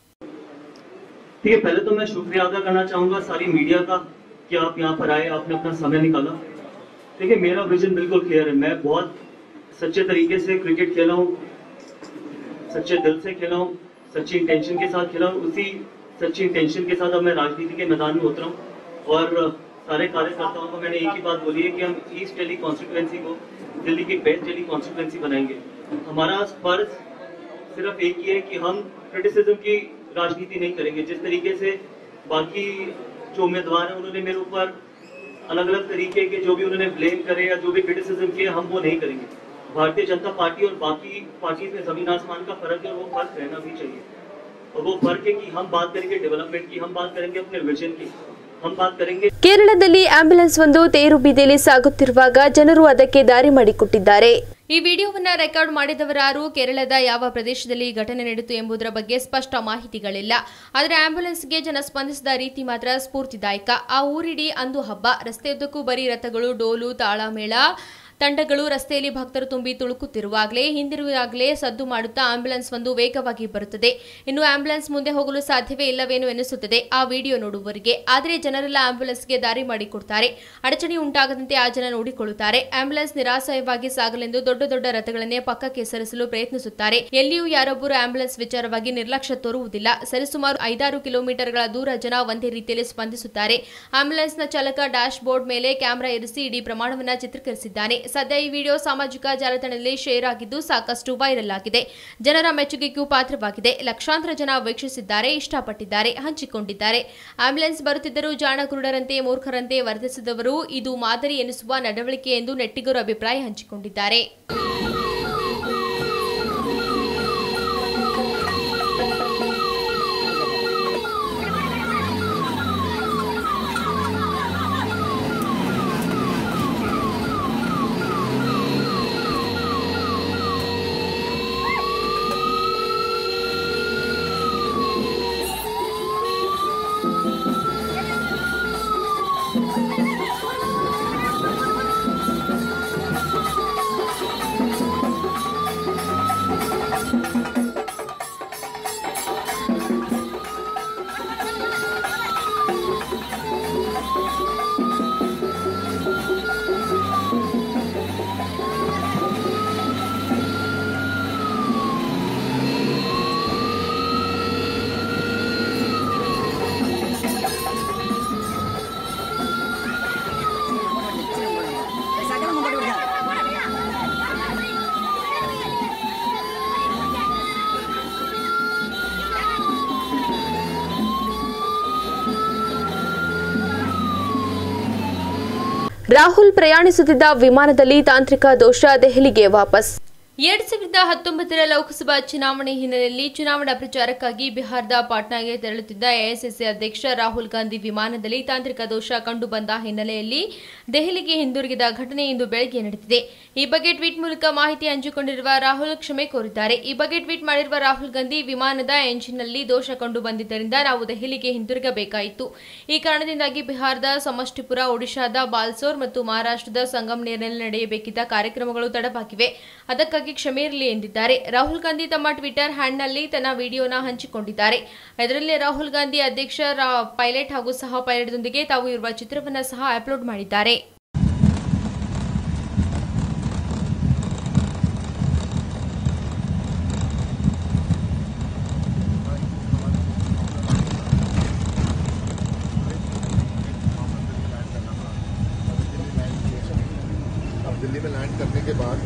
ठीक है पहले तो मैं शुक्रिया अदा करना चाहूंगा सारी मीडिया का कि आप यहाँ पर आए आपने अपना समय निकाला देखिए मेरा विजन बिल्कुल क्लियर है मैं बहुत सच्चे तरीके से क्रिकेट खेला हूँ सच्चे दिल से खेला हूँ सच्ची इंटेंशन के साथ खेला और उसी सच्ची इंटेंशन के साथ अब मैं राजनीति के मैदान में उतरा हूँ और सारे कार्यकर्ताओं को मैंने एक ही बात बोली है कि हम ईस्ट दिल्ली कॉन्स्टिट्यूएंसी को दिल्ली की बेस्ट दिल्ली कॉन्स्टिट्यूएंसी बनाएंगे हमारा फर्ज सिर्फ एक ही है कि हम क्रिटिसिज्म की राजनीति नहीं करेंगे जिस तरीके से बाकी जो उम्मीदवार हैं उन्होंने मेरे ऊपर अलग अलग तरीके के जो भी उन्होंने ब्लेम करे या जो भी क्रिटिसिज्म किए हम वो नहीं करेंगे भारतीय जनता पार्टी और बाकी पार्टी में जमीन आसमान का फर्क है और वो फर्क रहना भी चाहिए और वो फर्क है कि हम बात करेंगे डेवलपमेंट की हम बात करेंगे अपने विजन की हम बात करेंगे ಕೇರಳದಲ್ಲಿ ಆಂಬ್ಯುಲೆನ್ಸ್ ಒಂದು ತೇರು ಬೀದಿಯಲ್ಲಿ ಸಾಗುತ್ತಿರುವಾಗ ಜನರು ಅದಕ್ಕೆ ದಾರಿ ಮಾಡಿಕೊಟ್ಟಿದ್ದಾರೆ ಈ ವಿಡಿಯೋವನ್ನ ರೆಕಾರ್ಡ್ ಮಾಡಿದವರಾರು ಕೇರಳದ ಯಾವ ಪ್ರದೇಶದಲ್ಲಿ ಈ ಘಟನೆ ನಡೆಯಿತು ಎಂಬುದರ ಬಗ್ಗೆ ಸ್ಪಷ್ಟ ಮಾಹಿತಿಗಳಿಲ್ಲ ಆದರೆ ಆಂಬ್ಯುಲೆನ್ಸ್ಗೆ ಜನ ಸ್ಪಂದಿಸಿದ ರೀತಿ ಮಾತ್ರ ಸ್ಫೂರ್ತಿದಾಯಕ ಆ ಊರಿಡೀ ಅಂದು ಹಬ್ಬ ರಸ್ತೆಯುದ್ದಕ್ಕೂ ಬರೀ ರಥಗಳು ಡೋಲು ತಾಳಮೇಳ ತಂಡಗಳು ರಸ್ತೆಯಲ್ಲಿ ಭಕ್ತರು ತುಂಬಿ ತುಳುಕುತ್ತಿರುವಾಗಲೇ ಹಿಂದಿರುವಾಗಲೇ ಸದ್ದು ಮಾಡುತ್ತಾ ಆಂಬ್ಯುಲೆನ್ಸ್ ಒಂದು ವೇಗವಾಗಿ ಬರುತ್ತದೆ ಇನ್ನು ಆಂಬ್ಯುಲೆನ್ಸ್ ಮುಂದೆ ಹೋಗಲು ಸಾಧ್ಯವೇ ಇಲ್ಲವೇನು ಎನಿಸುತ್ತದೆ ಆ ವಿಡಿಯೋ ನೋಡುವವರಿಗೆ ಆದರೆ ಜನರೆಲ್ಲ ಆಂಬ್ಯುಲೆನ್ಸ್ಗೆ ದಾರಿ ಮಾಡಿಕೊಡ್ತಾರೆ ಅಡಚಣೆ ಉಂಟಾಗದಂತೆ ಆ ಜನ ನೋಡಿಕೊಳ್ಳುತ್ತಾರೆ ಆಂಬ್ಯುಲೆನ್ಸ್ ನಿರಾಸಯವಾಗಿ ಸಾಗಲೆಂದು ದೊಡ್ಡ ದೊಡ್ಡ ರಥಗಳನ್ನೇ ಪಕ್ಕಕ್ಕೆ ಸರಿಸಲು ಪ್ರಯತ್ನಿಸುತ್ತಾರೆ ಎಲ್ಲಿಯೂ ಯಾರೊಬ್ಬರು ಆಂಬ್ಯುಲೆನ್ಸ್ ವಿಚಾರವಾಗಿ ನಿರ್ಲಕ್ಷ್ಯ ತೋರುವುದಿಲ್ಲ ಸರಿಸುಮಾರು ಐದಾರು ಕಿಲೋಮೀಟರ್ಗಳ ದೂರ ಜನ ಒಂದೇ ರೀತಿಯಲ್ಲಿ ಸ್ಪಂದಿಸುತ್ತಾರೆ ಆಂಬ್ಯುಲೆನ್ಸ್ನ ಚಾಲಕ ಡ್ಯಾಶ್ ಬೋರ್ಡ್ ಮೇಲೆ ಕ್ಯಾಮೆರಾ ಇರಿಸಿ ಇಡೀ ಪ್ರಮಾಣವನ್ನ ಚಿತ್ರೀಕರಿಸಿದ್ದಾನೆ ಸದ್ಯ ಈ ವಿಡಿಯೋ ಸಾಮಾಜಿಕ ಜಾಲತಾಣದಲ್ಲಿ ಶೇರ್ ಆಗಿದ್ದು ಸಾಕಷ್ಟು ವೈರಲ್ ಆಗಿದೆ ಜನರ ಮೆಚ್ಚುಗೆಗೂ ಪಾತ್ರವಾಗಿದೆ ಲಕ್ಷಾಂತರ ಜನ ವೀಕ್ಷಿಸಿದ್ದಾರೆ ಇಷ್ಟಪಟ್ಟಿದ್ದಾರೆ ಹಂಚಿಕೊಂಡಿದ್ದಾರೆ ಆಂಬ್ಯುಲೆನ್ಸ್ ಬರುತ್ತಿದ್ದರೂ ಜಾಣ ಕುರುಡರಂತೆ ಮೂರ್ಖರಂತೆ ವರ್ತಿಸಿದವರು ಇದು ಮಾದರಿ ಎನಿಸುವ ನಡವಳಿಕೆ ಎಂದು ನೆಟ್ಟಿಗರು ಅಭಿಪ್ರಾಯ ಹಂಚಿಕೊಂಡಿದ್ದಾರೆ ರಾಹುಲ್ ಪ್ರಯಾಣಿಸುತ್ತಿದ್ದ ವಿಮಾನದಲ್ಲಿ ತಾಂತ್ರಿಕ ದೋಷ ದೆಹಲಿಗೆ ವಾಪಸ್ ಎರಡ್ ಸಾವಿರದ ಹತ್ತೊಂಬತ್ತರ ಲೋಕಸಭಾ ಚುನಾವಣೆ ಹಿನ್ನೆಲೆಯಲ್ಲಿ ಚುನಾವಣಾ ಪ್ರಚಾರಕ್ಕಾಗಿ ಬಿಹಾರದ ಪಾಟ್ನಾಗೆ ತೆರಳುತ್ತಿದ್ದ ಎಐಸಿಸಿ ಅಧ್ಯಕ್ಷ ರಾಹುಲ್ ಗಾಂಧಿ ವಿಮಾನದಲ್ಲಿ ತಾಂತ್ರಿಕ ದೋಷ ಕಂಡುಬಂದ ಹಿನ್ನೆಲೆಯಲ್ಲಿ ದೆಹಲಿಗೆ ಹಿಂದಿರುಗಿದ ಘಟನೆ ಇಂದು ಬೆಳಗ್ಗೆ ನಡೆದಿದೆ ಈ ಬಗ್ಗೆ ಟ್ವೀಟ್ ಮೂಲಕ ಮಾಹಿತಿ ಹಂಚಿಕೊಂಡಿರುವ ರಾಹುಲ್ ಕ್ಷಮೆ ಕೋರಿದ್ದಾರೆ ಈ ಬಗ್ಗೆ ಟ್ವೀಟ್ ಮಾಡಿರುವ ರಾಹುಲ್ ಗಾಂಧಿ ವಿಮಾನದ ಎಂಜಿನ್ನಲ್ಲಿ ದೋಷ ಕಂಡು ಬಂದಿದ್ದರಿಂದ ನಾವು ದೆಹಲಿಗೆ ಹಿಂದಿರುಗಬೇಕಾಯಿತು ಈ ಕಾರಣದಿಂದಾಗಿ ಬಿಹಾರದ ಸಮಷ್ಟಿಪುರ ಒಡಿಶಾದ ಬಾಲ್ಸೋರ್ ಮತ್ತು ಮಹಾರಾಷ್ಟ್ರದ ಸಂಗಮ್ನೇರ್ನಲ್ಲಿ ನಡೆಯಬೇಕಿದ್ದ ಕಾರ್ಯಕ್ರಮಗಳು ತಡವಾಗಿವೆ ಅದಕ್ಕಾಗಿ ಕ್ಷಮೆ ಇರಲಿ ಎಂದಿದ್ದಾರೆ ರಾಹುಲ್ ಗಾಂಧಿ ತಮ್ಮ ಟ್ವಿಟರ್ ಹ್ಯಾಂಡ್ನಲ್ಲಿ ತನ್ನ ವಿಡಿಯೋನ ಹಂಚಿಕೊಂಡಿದ್ದಾರೆ ಇದರಲ್ಲಿ ರಾಹುಲ್ ಗಾಂಧಿ ಅಧ್ಯಕ್ಷ ರಾ- ಪೈಲಟ್ ಹಾಗೂ ಸಹ ಪೈಲಟ್ದೊಂದಿಗೆ ತಾವು ಇರುವ ಚಿತ್ರವನ್ನ ಸಹ ಅಪ್ಲೋಡ್ ಮಾಡಿದ್ದಾರೆ अब दिल्ली में लैंड करने के बाद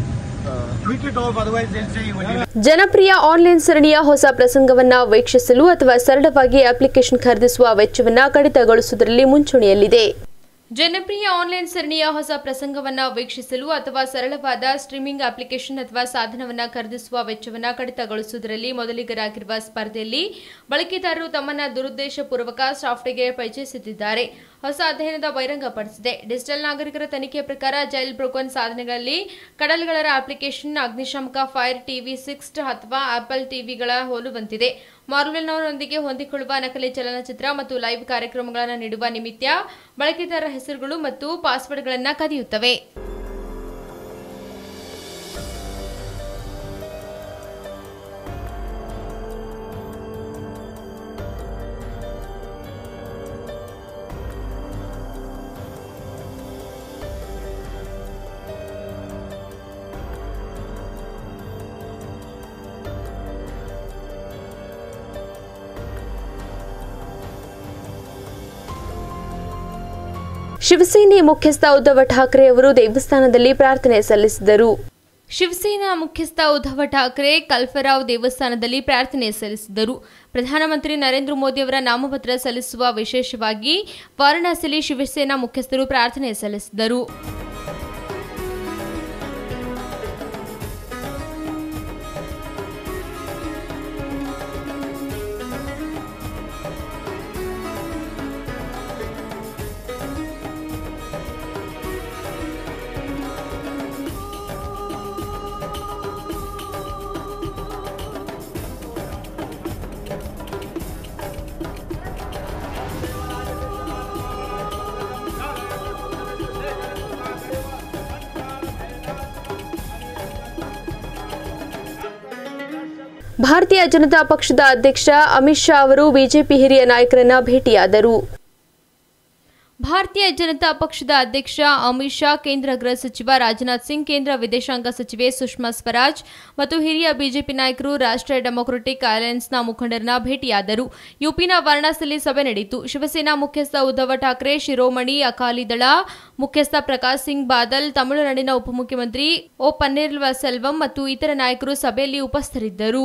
ಜನಪ್ರಿಯ ಆನ್ಲೈನ್ ಸರಣಿಯ ಹೊಸ ಪ್ರಸಂಗವನ್ನ ವೀಕ್ಷಿಸಲು ಅಥವಾ ಸರಳವಾಗಿ ಅಪ್ಲಿಕೇಶನ್ ಖರೀದಿಸುವ ವೆಚ್ಚವನ್ನ ಕಡಿತಗೊಳಿಸುವುದರಲ್ಲಿ ಮುಂಚೂಣಿಯಲ್ಲಿದೆ ಜನಪ್ರಿಯ ಆನ್ಲೈನ್ ಸರಣಿಯ ಹೊಸ ಪ್ರಸಂಗವನ್ನ ವೀಕ್ಷಿಸಲು ಅಥವಾ ಸರಳವಾದ ಸ್ಟ್ರೀಮಿಂಗ್ ಅಪ್ಲಿಕೇಶನ್ ಅಥವಾ ಸಾಧನವನ್ನ ಖರೀದಿಸುವ ವೆಚ್ಚವನ್ನ ಕಡಿತಗೊಳಿಸುವುದರಲ್ಲಿ ಮೊದಲಿಗರಾಗಿರುವ ಸ್ಪರ್ಧೆಯಲ್ಲಿ ಬಳಕೆದಾರರು ತಮ್ಮನ್ನ ದುರುದ್ದೇಶಪೂರ್ವಕ ಸಾಫ್ಟ್ವೇರ್ ಪರಿಚಯಿಸುತ್ತಿದ್ದಾರೆ ಹೊಸ ಅಧ್ಯಯನದ ಬಹಿರಂಗಪಡಿಸಿದೆ ಡಿಜಿಟಲ್ ನಾಗರಿಕರ ತನಿಖೆಯ ಪ್ರಕಾರ ಜೈಲ್ ಬ್ರೋಕನ್ ಸಾಧನಗಳಲ್ಲಿ ಕಡಲ್ಗಳರ ಅಪ್ಲಿಕೇಶನ್ ಅಗ್ನಿಶಾಮಕ ಫೈರ್ ಟಿವಿ ಸಿಕ್ಸ್ ಅಥವಾ ಆಪಲ್ ಟಿವಿಗಳ ಹೋಲುವಂತಿದೆ ಮಾರ್ವೆಲ್ನವರೊಂದಿಗೆ ಹೊಂದಿಕೊಳ್ಳುವ ನಕಲಿ ಚಲನಚಿತ್ರ ಮತ್ತು ಲೈವ್ ಕಾರ್ಯಕ್ರಮಗಳನ್ನು ನೀಡುವ ನಿಮಿತ್ತ ಬಳಕೆದಾರರ ಹೆಸರುಗಳು ಮತ್ತು ಪಾಸ್ವರ್ಡ್ಗಳನ್ನು ಕದಿಯುತ್ತವೆ ಶಿವಸೇನೆ ಮುಖ್ಯಸ್ಥ ಉದ್ಧವ್ ಠಾಕ್ರೆ ಅವರು ದೇವಸ್ಥಾನದಲ್ಲಿ ಪ್ರಾರ್ಥನೆ ಸಲ್ಲಿಸಿದರು ಶಿವಸೇನಾ ಮುಖ್ಯಸ್ಥ ಉದ್ಧವ ಠಾಕ್ರೆ ಕಲ್ಪರಾವ್ ದೇವಸ್ಥಾನದಲ್ಲಿ ಪ್ರಾರ್ಥನೆ ಸಲ್ಲಿಸಿದರು ಪ್ರಧಾನಮಂತ್ರಿ ನರೇಂದ್ರ ಮೋದಿ ಅವರ ನಾಮಪತ್ರ ಸಲ್ಲಿಸುವ ವಿಶೇಷವಾಗಿ ವಾರಣಾಸಿಯಲ್ಲಿ ಶಿವಸೇನಾ ಮುಖ್ಯಸ್ಥರು ಪ್ರಾರ್ಥನೆ ಸಲ್ಲಿಸಿದರು ಭಾರತೀಯ ಜನತಾ ಪಕ್ಷದ ಅಧ್ಯಕ್ಷ ಅಮಿತ್ ಶಾ ಅವರು ಬಿಜೆಪಿ ಹಿರಿಯ ನಾಯಕರನ್ನ ಭೇಟಿಯಾದರು ಭಾರತೀಯ ಜನತಾ ಪಕ್ಷದ ಅಧ್ಯಕ್ಷ ಅಮಿತ್ ಶಾ ಕೇಂದ್ರ ಗೃಹ ಸಚಿವ ರಾಜನಾಥ್ ಸಿಂಗ್ ಕೇಂದ್ರ ವಿದೇಶಾಂಗ ಸಚಿವೆ ಸುಷ್ಮಾ ಸ್ವರಾಜ್ ಮತ್ತು ಹಿರಿಯ ಬಿಜೆಪಿ ನಾಯಕರು ರಾಷ್ಟ್ರೀಯ ಡೆಮೊಕ್ರೆಟಿಕ್ ಅಲಯನ್ಸ್ನ ಮುಖಂಡರನ್ನ ಭೇಟಿಯಾದರು ಯುಪಿನ ವಾರಣಾಸಿಯಲ್ಲಿ ಸಭೆ ನಡೆಯಿತು ಶಿವಸೇನಾ ಮುಖ್ಯಸ್ಥ ಉದ್ಧವ ಠಾಕ್ರೆ ಶಿರೋಮಣಿ ಅಕಾಲಿ ದಳ ಮುಖ್ಯಸ್ಥ ಪ್ರಕಾಶ್ ಸಿಂಗ್ ಬಾದಲ್ ತಮಿಳುನಾಡಿನ ಉಪಮುಖ್ಯಮಂತ್ರಿ ಓ ಪನ್ನೀರ್ಸೆಲ್ವಂ ಮತ್ತು ಇತರ ನಾಯಕರು ಸಭೆಯಲ್ಲಿ ಉಪಸ್ಥಿತರಿದ್ದರು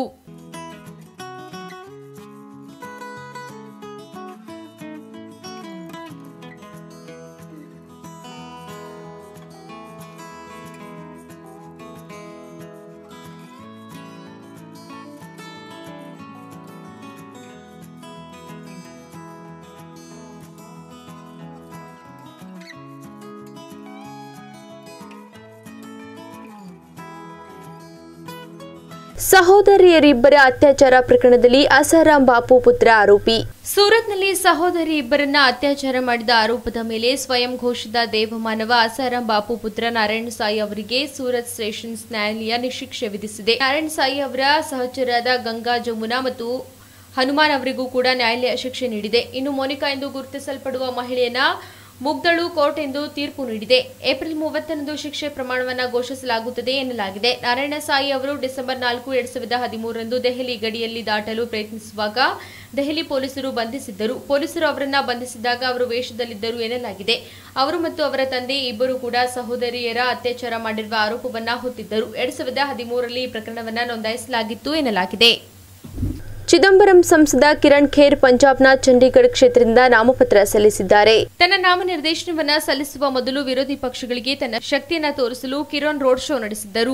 ಸಹೋದರಿಯರಿಬ್ಬರ ಅತ್ಯಾಚಾರ ಪ್ರಕರಣದಲ್ಲಿ ಅಸಾರಾಂ ಬಾಪು ಪುತ್ರ ಆರೋಪಿ ಸೂರತ್ನಲ್ಲಿ ಸಹೋದರಿ ಇಬ್ಬರನ್ನ ಅತ್ಯಾಚಾರ ಮಾಡಿದ ಆರೋಪದ ಮೇಲೆ ಸ್ವಯಂ ಘೋಷಿತ ದೇವಮಾನವ ಅಸಾರಾಂ ಬಾಪು ಪುತ್ರ ನಾರಾಯಣ ಸಾಯಿ ಅವರಿಗೆ ಸೂರತ್ ಸೆಷನ್ಸ್ ನ್ಯಾಯಾಲಯ ನಿಶಿಕ್ಷೆ ವಿಧಿಸಿದೆ ನಾರಾಯಣ ಸಾಯಿ ಅವರ ಸಹಚರಾದ ಗಂಗಾ ಜಮುನಾ ಮತ್ತು ಹನುಮಾನ್ ಅವರಿಗೂ ಕೂಡ ನ್ಯಾಯಾಲಯ ಶಿಕ್ಷೆ ನೀಡಿದೆ ಇನ್ನು ಮೋನಿಕಾ ಎಂದು ಗುರುತಿಸಲ್ಪಡುವ ಮಹಿಳೆಯನ್ನ ಮುಗ್ದಳು ಕೋರ್ಟ್ ಎಂದು ತೀರ್ಪು ನೀಡಿದೆ ಏಪ್ರಿಲ್ ಮೂವತ್ತರಂದು ಶಿಕ್ಷೆ ಪ್ರಮಾಣವನ್ನು ಘೋಷಿಸಲಾಗುತ್ತದೆ ಎನ್ನಲಾಗಿದೆ ನಾರಾಯಣ ಸಾಯಿ ಅವರು ಡಿಸೆಂಬರ್ ನಾಲ್ಕು ಎರಡ್ ಸಾವಿರದ ಹದಿಮೂರರಂದು ದೆಹಲಿ ಗಡಿಯಲ್ಲಿ ದಾಟಲು ಪ್ರಯತ್ನಿಸುವಾಗ ದೆಹಲಿ ಪೊಲೀಸರು ಬಂಧಿಸಿದ್ದರು ಪೊಲೀಸರು ಅವರನ್ನ ಬಂಧಿಸಿದಾಗ ಅವರು ವೇಷದಲ್ಲಿದ್ದರು ಎನ್ನಲಾಗಿದೆ ಅವರು ಮತ್ತು ಅವರ ತಂದೆ ಇಬ್ಬರು ಕೂಡ ಸಹೋದರಿಯರ ಅತ್ಯಾಚಾರ ಮಾಡಿರುವ ಆರೋಪವನ್ನ ಹೊತ್ತಿದ್ದರು ಎರಡ್ ಸಾವಿರದ ಹದಿಮೂರರಲ್ಲಿ ಈ ಪ್ರಕರಣವನ್ನ ನೋಂದಾಯಿಸಲಾಗಿತ್ತು ಎನ್ನಲಾಗಿದೆ ಚಿದಂಬರಂ ಸಂಸದ ಕಿರಣ್ ಖೇರ್ ಪಂಜಾಬ್ನ ಚಂಡೀಗಢ ಕ್ಷೇತ್ರದಿಂದ ನಾಮಪತ್ರ ಸಲ್ಲಿಸಿದ್ದಾರೆ ತನ್ನ ನಾಮನಿರ್ದೇಶನವನ್ನ ಸಲ್ಲಿಸುವ ಮೊದಲು ವಿರೋಧಿ ಪಕ್ಷಗಳಿಗೆ ತನ್ನ ಶಕ್ತಿಯನ್ನ ತೋರಿಸಲು ಕಿರಣ್ ರೋಡ್ ಶೋ ನಡೆಸಿದ್ದರು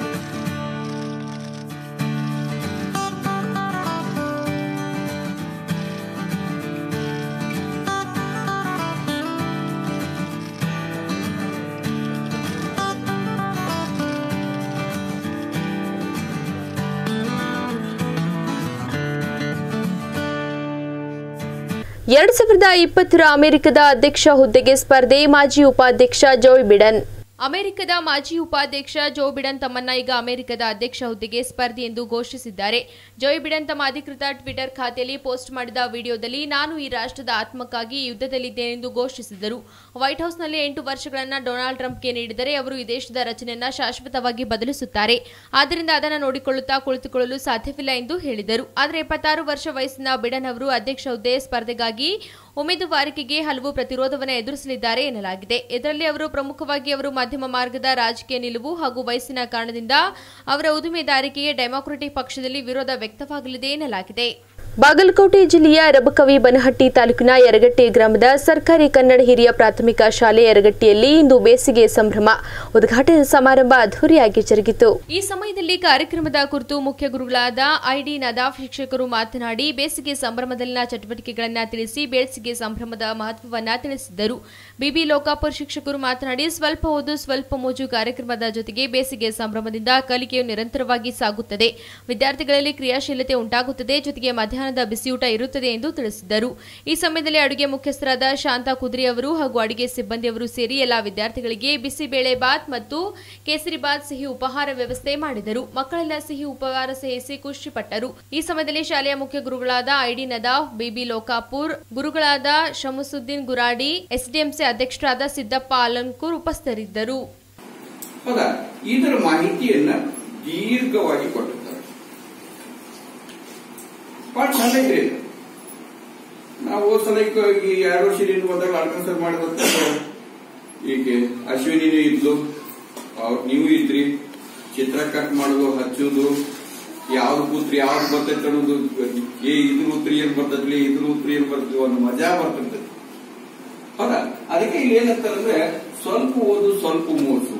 ಎರಡ್ ಸಾವಿರದ ಇಪ್ಪತ್ತರ ಅಮೆರಿಕದ ಅಧ್ಯಕ್ಷ ಹುದ್ದೆಗೆ ಸ್ಪರ್ಧೆ ಮಾಜಿ ಉಪಾಧ್ಯಕ್ಷ ಜೋಯ್ ಬಿಡನ್ ಅಮೆರಿಕದ ಮಾಜಿ ಉಪಾಧ್ಯಕ್ಷ ಜೋ ಬಿಡನ್ ತಮ್ಮನ್ನ ಈಗ ಅಮೆರಿಕದ ಅಧ್ಯಕ್ಷ ಹುದ್ದೆಗೆ ಸ್ಪರ್ಧಿ ಎಂದು ಘೋಷಿಸಿದ್ದಾರೆ ಜೋಯ್ ಬಿಡನ್ ತಮ್ಮ ಅಧಿಕೃತ ಟ್ವಿಟರ್ ಖಾತೆಯಲ್ಲಿ ಪೋಸ್ಟ್ ಮಾಡಿದ ವಿಡಿಯೋದಲ್ಲಿ ನಾನು ಈ ರಾಷ್ಟ್ರದ ಆತ್ಮಕ್ಕಾಗಿ ಯುದ್ಧದಲ್ಲಿದ್ದೇನೆಂದು ಘೋಷಿಸಿದರು ವೈಟ್ ಹೌಸ್ನಲ್ಲಿ ಎಂಟು ವರ್ಷಗಳನ್ನ ಡೊನಾಲ್ಡ್ ಟ್ರಂಪ್ಗೆ ನೀಡಿದರೆ ಅವರು ಈ ದೇಶದ ರಚನೆಯನ್ನ ಶಾಶ್ವತವಾಗಿ ಬದಲಿಸುತ್ತಾರೆ ಆದ್ದರಿಂದ ಅದನ್ನು ನೋಡಿಕೊಳ್ಳುತ್ತಾ ಕುಳಿತುಕೊಳ್ಳಲು ಸಾಧ್ಯವಿಲ್ಲ ಎಂದು ಹೇಳಿದರು ಆದರೆ ಎಪ್ಪತ್ತಾರು ವರ್ಷ ವಯಸ್ಸಿನ ಬಿಡನ್ ಅವರು ಅಧ್ಯಕ್ಷ ಹುದ್ದೆ ಸ್ಪರ್ಧೆಗಾಗಿ ಉಮೇದುವಾರಿಕೆಗೆ ಹಲವು ಪ್ರತಿರೋಧವನ್ನು ಎದುರಿಸಲಿದ್ದಾರೆ ಎನ್ನಲಾಗಿದೆ ಇದರಲ್ಲಿ ಅವರು ಪ್ರಮುಖವಾಗಿ ಅವರು ಮಧ್ಯಮ ಮಾರ್ಗದ ರಾಜಕೀಯ ನಿಲುವು ಹಾಗೂ ವಯಸ್ಸಿನ ಕಾರಣದಿಂದ ಅವರ ಉದ್ದಿಮೆದಾರಿಕೆಗೆ ಡೆಮಾಕ್ರೆಟಿಕ್ ಪಕ್ಷದಲ್ಲಿ ವಿರೋಧ ವ್ಯಕ್ತವಾಗಲಿದೆ ಎನ್ನಲಾಗಿದೆ ಬಾಗಲಕೋಟೆ ಜಿಲ್ಲೆಯ ರಬಕವಿ ಬನಹಟ್ಟಿ ತಾಲೂಕಿನ ಯರಗಟ್ಟಿ ಗ್ರಾಮದ ಸರ್ಕಾರಿ ಕನ್ನಡ ಹಿರಿಯ ಪ್ರಾಥಮಿಕ ಶಾಲೆ ಯರಗಟ್ಟಿಯಲ್ಲಿ ಇಂದು ಬೇಸಿಗೆ ಸಂಭ್ರಮ ಉದ್ಘಾಟನಾ ಸಮಾರಂಭ ಅದ್ದೂರಿಯಾಗಿ ಜರುಗಿತು ಈ ಸಮಯದಲ್ಲಿ ಕಾರ್ಯಕ್ರಮದ ಕುರಿತು ಮುಖ್ಯ ಗುರುಗಳಾದ ಐಡಿ ನದಾಫ್ ಶಿಕ್ಷಕರು ಮಾತನಾಡಿ ಬೇಸಿಗೆ ಸಂಭ್ರಮದಲ್ಲಿನ ಚಟುವಟಿಕೆಗಳನ್ನು ತಿಳಿಸಿ ಬೇಸಿಗೆ ಸಂಭ್ರಮದ ಮಹತ್ವವನ್ನ ತಿಳಿಸಿದ್ದರು ಬಿಬಿ ಲೋಕಾಪುರ್ ಶಿಕ್ಷಕರು ಮಾತನಾಡಿ ಸ್ವಲ್ಪ ಓದು ಸ್ವಲ್ಪ ಮೋಜು ಕಾರ್ಯಕ್ರಮದ ಜೊತೆಗೆ ಬೇಸಿಗೆ ಸಂಭ್ರಮದಿಂದ ಕಲಿಕೆಯು ನಿರಂತರವಾಗಿ ಸಾಗುತ್ತದೆ ವಿದ್ಯಾರ್ಥಿಗಳಲ್ಲಿ ಕ್ರಿಯಾಶೀಲತೆ ಉಂಟಾಗುತ್ತದೆ ಜೊತೆಗೆ ಮಧ್ಯಾಹ್ನದ ಬಿಸಿಯೂಟ ಇರುತ್ತದೆ ಎಂದು ತಿಳಿಸಿದ್ದರು ಈ ಸಮಯದಲ್ಲಿ ಅಡುಗೆ ಮುಖ್ಯಸ್ಥರಾದ ಶಾಂತಾ ಕುದ್ರಿ ಅವರು ಹಾಗೂ ಅಡುಗೆ ಸಿಬ್ಬಂದಿಯವರು ಸೇರಿ ಎಲ್ಲಾ ವಿದ್ಯಾರ್ಥಿಗಳಿಗೆ ಬಿಸಿಬೇಳೆ ಬಾತ್ ಮತ್ತು ಕೇಸರಿ ಬಾತ್ ಸಿಹಿ ಉಪಹಾರ ವ್ಯವಸ್ಥೆ ಮಾಡಿದರು ಮಕ್ಕಳೆಲ್ಲ ಸಿಹಿ ಉಪಹಾರ ಸೇವಿಸಿ ಖುಷಿಪಟ್ಟರು ಈ ಸಮಯದಲ್ಲಿ ಶಾಲೆಯ ಮುಖ್ಯ ಗುರುಗಳಾದ ಐಡಿ ನದಾಫ್ ಬಿಬಿ ಲೋಕಾಪುರ್ ಗುರುಗಳಾದ ಶಮಸುದ್ದೀನ್ ಗುರಾಡಿ ಎಸ್ಡಿಎಂಸಿ ಅಧ್ಯಕ್ಷರಾದ ಸಿದ್ದಪ್ಪ ಅಲನ್ಕೂರ್ ಉಪಸ್ಥಿತರಿದ್ದರು ಹೌದಾ ಇದರ ಮಾಹಿತಿಯನ್ನ ದೀರ್ಘವಾಗಿ ಕೊಟ್ಟಿರ್ತಾರೆ ಬಹಳ ಚಂದ ಐತ್ರಿ ಇದು. ನಾವು ಹೋದ್ ಸಲ ಈಗ ಈ ಎರಡು ವರ್ಷದಿಂದ ಬಂದಾಗ ಅಡ್ಮಿಷನ್ ಮಾಡಿದಂತ ಈಗ ಅಶ್ವಿನಿನೂ ಇದ್ಲು ಅವ್ರ್ ನೀವು ಇದ್ರಿ ಚಿತ್ರ ಕಟ್ ಮಾಡೋದು ಹಚ್ಚೋದು ಯಾವ್ದು ಕೂತ್ರಿ ಯಾವ್ದು ಬರ್ತೈತೆ ಅನ್ನೋದು ಏ ಇದ್ರ ಉತ್ರಿ ಏನ್ ಬರ್ತದ್ಲಿ ಇದ್ರ ಉತ್ರಿ ಏನ್ ಬರ್ತದೆ ಅನ್ನೋ ಮಜಾ ಬರ್ತದೆ ಹೌದಾ ಅದಕ್ಕೆ ಇಲ್ಲಿ ಏನಂತಾರಂದ್ರೆ ಸ್ವಲ್ಪ ಓದು ಸ್ವಲ್ಪ ಮೋಸು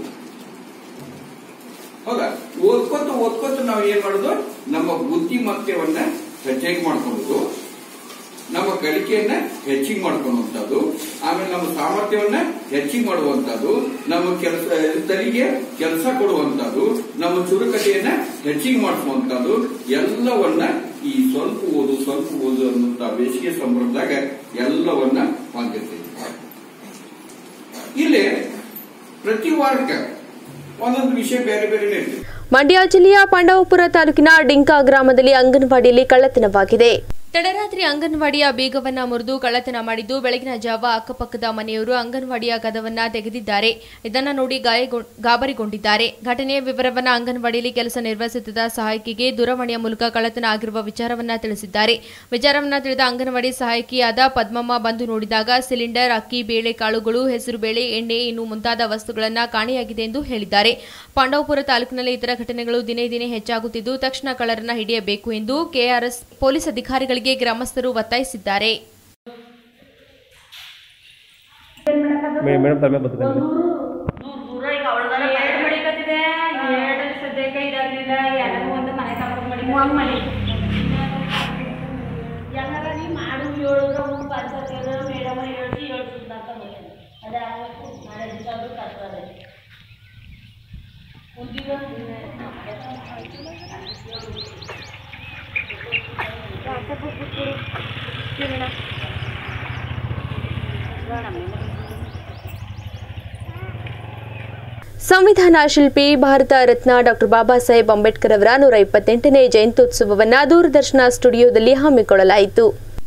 ಹೌದಾ ಓದ್ಕೊತ ಓದ್ಕೊತ ನಾವು ಏನ್ ಮಾಡೋದು ನಮ್ಮ ಬುದ್ಧಿಮತ್ಯವನ್ನ ಹೆಚ್ಚಿಗೆ ಮಾಡ್ಕೊಳ್ಳೋದು ನಮ್ಮ ಕಲಿಕೆಯನ್ನ ಹೆಚ್ಚಿಗೆ ಮಾಡ್ಕೊಳ್ಳುವಂಥದ್ದು ಆಮೇಲೆ ನಮ್ಮ ಸಾಮರ್ಥ್ಯವನ್ನ ಹೆಚ್ಚಿಗೆ ಮಾಡುವಂತದ್ದು ನಮ್ಮ ಕೆಲಸ ತಲೆಗೆ ಕೆಲಸ ಕೊಡುವಂತದ್ದು ನಮ್ಮ ಚುರುಕತೆಯನ್ನ ಹೆಚ್ಚಿಗೆ ಮಾಡಿಸುವಂತದ್ದು ಎಲ್ಲವನ್ನ ಈ ಸ್ವಲ್ಪ ಓದು ಸ್ವಲ್ಪ ಓದು ಅನ್ನುವಂತ ಬೇಸಿಗೆ ಸಂದರ್ಭದಾಗ ಎಲ್ಲವನ್ನ ಹೊಂದಿರ್ತೀವಿ ಇಲ್ಲಿ ಪ್ರತಿ ವಾರಕ್ಕೆ ಒಂದೊಂದು ವಿಷಯ ಬೇರೆ ಬೇರೆ ಇರ್ತದೆ ಮಂಡ್ಯ ಜಿಲ್ಲೆಯ ಪಾಂಡವಪುರ ತಾಲೂಕಿನ ಡಿಂಕಾ ಗ್ರಾಮದಲ್ಲಿ ಅಂಗನವಾಡಿಯಲ್ಲಿ ಕಳ್ಳತನವಾಗಿದೆ ತಡರಾತ್ರಿ ಅಂಗನವಾಡಿಯ ಬೀಗವನ್ನ ಮುರಿದು ಕಳ್ಳತನ ಮಾಡಿದ್ದು ಬೆಳಗಿನ ಜಾವ ಅಕ್ಕಪಕ್ಕದ ಮನೆಯವರು ಅಂಗನವಾಡಿಯ ಕದವನ್ನ ತೆಗೆದಿದ್ದಾರೆ ಇದನ್ನ ನೋಡಿ ಗಾಯಗೊ- ಗಾಬರಿಗೊಂಡಿದ್ದಾರೆ ಘಟನೆಯ ವಿವರವನ್ನ ಅಂಗನವಾಡಿಯಲ್ಲಿ ಕೆಲಸ ನಿರ್ವಹಿಸುತ್ತಿದ್ದ ಸಹಾಯಕಿಗೆ ದೂರವಾಣಿಯ ಮೂಲಕ ಕಳ್ಳತನ ಆಗಿರುವ ವಿಚಾರವನ್ನ ತಿಳಿಸಿದ್ದಾರೆ ವಿಚಾರವನ್ನ ತಿಳಿದ ಅಂಗನವಾಡಿ ಸಹಾಯಕಿಯಾದ ಪದ್ಮಮ್ಮ ಬಂದು ನೋಡಿದಾಗ ಸಿಲಿಂಡರ್ ಅಕ್ಕಿ ಬೇಳೆ ಕಾಳುಗಳು ಹೆಸರು ಬೇಳೆ ಎಣ್ಣೆ ಇನ್ನು ಮುಂತಾದ ವಸ್ತುಗಳನ್ನ ಕಾಣೆಯಾಗಿದೆ ಎಂದು ಹೇಳಿದ್ದಾರೆ ಪಾಂಡವಪುರ ತಾಲೂಕಿನಲ್ಲಿ ಇತರ ಘಟನೆಗಳು ದಿನೇ ದಿನೇ ಹೆಚ್ಚಾಗುತ್ತಿದ್ದು ತಕ್ಷಣ ಕಳ್ಳರನ್ನ ಹಿಡಿಯಬೇಕು ಎಂದು ಕೆಆರ್ಎಸ್ ಪೊಲೀಸ್ ಅಧಿಕಾರಿಗಳಿಗೆ ಗ್ರಾಮಸ್ಥರು ಒತ್ತಾಯಿಸಿದ್ದಾರೆ ಸಂವಿಧಾನ ಶಿಲ್ಪಿ ಭಾರತ ರತ್ನ ಡಾಕ್ಟರ್ ಬಾಬಾ ಸಾಹೇಬ್ ಅಂಬೇಡ್ಕರ್ ಅವರ ನೂರ ಇಪ್ಪತ್ತೆಂಟನೇ ಜಯಂತ್ಯುತ್ಸವವನ್ನು ದೂರದರ್ಶನ ಸ್ಟುಡಿಯೋದಲ್ಲಿ ಹಮ್ಮಿಕೊಳ್ಳಲಾಯಿತು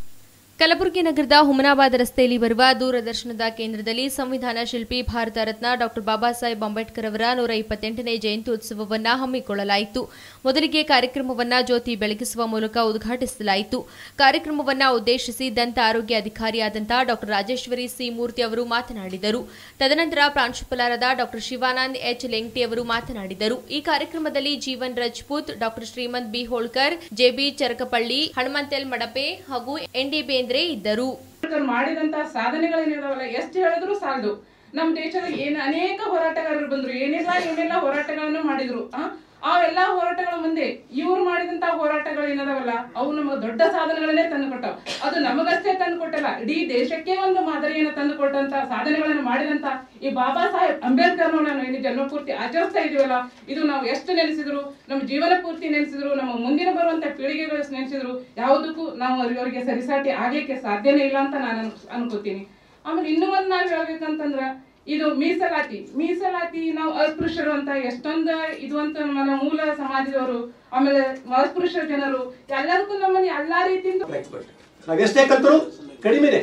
ಕಲಬುರಗಿ ನಗರದ ಹುಮನಾಬಾದ್ ರಸ್ತೆಯಲ್ಲಿ ಬರುವ ದೂರದರ್ಶನದ ಕೇಂದ್ರದಲ್ಲಿ ಸಂವಿಧಾನ ಶಿಲ್ಪಿ ಭಾರತ ರತ್ನ ಡಾಕ್ಟರ್ ಬಾಬಾ ಸಾಹೇಬ್ ಅಂಬೇಡ್ಕರ್ ಅವರ ನೂರ ಇಪ್ಪತ್ತೆಂಟನೇ ಜಯಂತಿ ಉತ್ಸವವನ್ನು ಹಮ್ಮಿಕೊಳ್ಳಲಾಯಿತು ಮೊದಲಿಗೆ ಕಾರ್ಯಕ್ರಮವನ್ನ ಜ್ಯೋತಿ ಬೆಳಗಿಸುವ ಮೂಲಕ ಉದ್ಘಾಟಿಸಲಾಯಿತು ಕಾರ್ಯಕ್ರಮವನ್ನ ಉದ್ದೇಶಿಸಿ ದಂತ ಆರೋಗ್ಯ ಅಧಿಕಾರಿಯಾದಂತಹ ಡಾಕ್ಟರ್ ರಾಜೇಶ್ವರಿ ಸಿ ಮೂರ್ತಿ ಅವರು ಮಾತನಾಡಿದರು ತದನಂತರ ಪ್ರಾಂಶುಪಾಲರಾದ ಡಾಕ್ಟರ್ ಶಿವಾನಂದ್ ಎಚ್ ಲೆಂಗ್ಟಿ ಅವರು ಮಾತನಾಡಿದರು ಈ ಕಾರ್ಯಕ್ರಮದಲ್ಲಿ Jeevan Rajput doctor Shrimant B Holkar JB Charakapalli ಹನುಮಂತೆಲ್ ಮಡಪೆ ಹಾಗೂ ಎನ್ ಡಿ ಬೇಂದ್ರೆ ಇದ್ದರು ಅಂಬೇಡ್ಕರ್ ಮಾಡಿದಂತಹ ಸಾಧನೆಗಳೇನಿದಾವಲ್ಲ ಎಷ್ಟು ಹೇಳಿದ್ರು ಸಾಲದು ನಮ್ಮ ದೇಶದ ಏನ್ ಅನೇಕ ಹೋರಾಟಗಾರರು ಬಂದ್ರು ಏನೆಲ್ಲ ಏನೆಲ್ಲ ಹೋರಾಟಗಳನ್ನು ಮಾಡಿದ್ರು ಆ ಆ ಎಲ್ಲಾ ಹೋರಾಟಗಳ ಮುಂದೆ ಇವ್ರು ಮಾಡಿದಂತಹ ಹೋರಾಟಗಳು ಏನದಾವಲ್ಲ ಅವು ನಮಗೆ ದೊಡ್ಡ ಸಾಧನೆಗಳನ್ನೇ ತಂದು ಕೊಟ್ಟವು ಅದು ನಮಗಷ್ಟೇ ತಂದು ಕೊಟ್ಟಲ್ಲ ಇಡೀ ದೇಶಕ್ಕೆ ಒಂದು ಮಾದರಿಯನ್ನು ತಂದು ಕೊಟ್ಟಂತ ಸಾಧನೆಗಳನ್ನು ಮಾಡಿದಂತ ಈ ಬಾಬಾ ಸಾಹೇಬ್ ಅಂಬೇಡ್ಕರ್ ನಾವು ಏನು ಜನ್ಮ ಪೂರ್ತಿ ಆಚರಿಸ್ತಾ ಇದೀವಲ್ಲ ಇದು ನಾವು ಎಷ್ಟು ನೆನೆಸಿದ್ರು ನಮ್ಮ ಜೀವನ ಪೂರ್ತಿ ನೆನೆಸಿದ್ರು ನಮ್ಮ ಮುಂದಿನ ಬರುವಂತ ಪೀಳಿಗೆಗಳು ನೆನೆಸಿದ್ರು ಯಾವುದಕ್ಕೂ ನಾವು ಅವರಿಗೆ ಸರಿಸಾಟಿ ಆಗ್ಲಿಕ್ಕೆ ಸಾಧ್ಯನೇ ಇಲ್ಲ ಅಂತ ನಾನು ಅನ್ಸ್- ಅನ್ಕೋತೀನಿ ಆಮೇಲೆ ಇನ್ನೂ ಒಂದ್ ನಾವ್ ಹೇಳ್ಬೇಕಂತಂದ್ರ ಇದು ಮೀಸಲಾತಿ ಮೀಸಲಾತಿ ನಾವು ಅಸ್ಪೃಶ್ಯರು ಅಂತ ಎಷ್ಟೊಂದು ಇದು ಅಂತ ನಮ್ಮ ಮೂಲ ಸಮಾಜದವರು ಆಮೇಲೆ ಅಸ್ಪೃಶ್ಯ ಜನರು ಎಲ್ಲದಕ್ಕೂ ನಮ್ಮನ್ನ ಎಲ್ಲಾ ರೀತಿಯಿಂದ ಎಕ್ಸ್ಪರ್ಟ್ ನಾವು ಎಷ್ಟೇ ಕಲ್ತರು ಕಡಿಮೆನೆ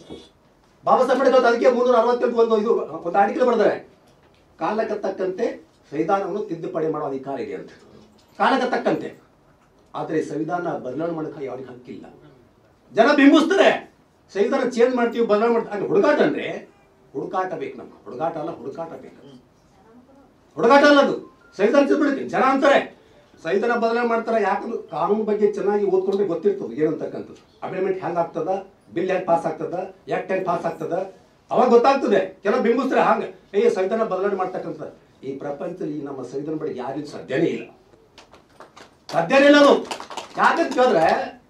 ಬಾಬಾ ಸಾಹೇಬ್ ಅಂಬೇಡ್ಕರ್ ಅದಕ್ಕೆ ಮುನ್ನೂರ ಅರವತ್ತೆಂಟು ಒಂದು ಇದು ಒಂದು ಆರ್ಟಿಕಲ್ ಬರೆದಾರೆ ಕಾಲಕ್ಕೆ ತಕ್ಕಂತೆ ಸಂವಿಧಾನವನ್ನು ತಿದ್ದುಪಡಿ ಮಾಡೋ ಅಧಿಕಾರ ಇದೆ ಅಂತ ಕಾಲಕ್ಕೆ ತಕ್ಕಂತೆ ಆದರೆ ಸಂವಿಧಾನ ಬದಲಾವಣೆ ಮಾಡಕ್ಕೆ ಯಾರಿಗೆ ಹಕ್ಕಿಲ್ಲ ಜನ ಬಿಂಬಿಸ್ತಾರೆ ಸಂವಿಧಾನ ಚೇಂಜ್ ಮಾಡ್ತೀವಿ ಬದಲಾವಣೆ ಮಾಡ್ತೀವಿ ಹಂಗೆ ಹುಡುಗಾಟ ಅಂದ್ರೆ ಹುಡುಕಾಟ ಬೇಕು ನಮ್ಗೆ ಹುಡುಗಾಟ ಅಲ್ಲ ಹುಡುಕಾಟ ಬೇಕು ಹುಡುಗಾಟ ಅಲ್ಲ ಅದು ಸಂವಿಧಾನ ತಿದ್ದುಪಡಿ ಜನ ಅಂತಾರೆ ಸಂವಿಧಾನ ಬದಲಾವಣೆ ಮಾಡ್ತಾರೆ ಯಾಕಂದ್ರೆ ಕಾನೂನು ಬಗ್ಗೆ ಚೆನ್ನಾಗಿ ಓದ್ಕೊಂಡ್ರೆ ಗೊತ್ತಿರ್ತದೆ ಏನಂತಕ್ಕಂಥದ್ದು ಅಮೆಂಡ್ಮೆಂಟ್ ಹೆಂಗ್ ಆಗ್ತದ ಬಿಲ್ ಹೆಂಗ್ ಪಾಸ್ ಆಗ್ತದ ಯಾಕ್ಟ್ ಹೆಂಗ್ ಪಾಸ್ ಆಗ್ತದ ಅವಾಗ ಗೊತ್ತಾಗ್ತದೆ ಕೆಲವು ಬಿಂಬಿಸ್ತಾರೆ ಹಂಗ ಏ ಸಂವಿಧಾನ ಬದಲಾವಣೆ ಮಾಡ್ತಕ್ಕಂಥ ಈ ಪ್ರಪಂಚದಲ್ಲಿ ಈ ನಮ್ಮ ಸಂವಿಧಾನ ಬಗ್ಗೆ ಯಾರಿಗೂ ಸಾಧ್ಯನೇ ಇಲ್ಲ ಸಾಧ್ಯನೇ ಇಲ್ಲ ಅದು ಯಾಕಂತ ಕೇಳಿದ್ರೆ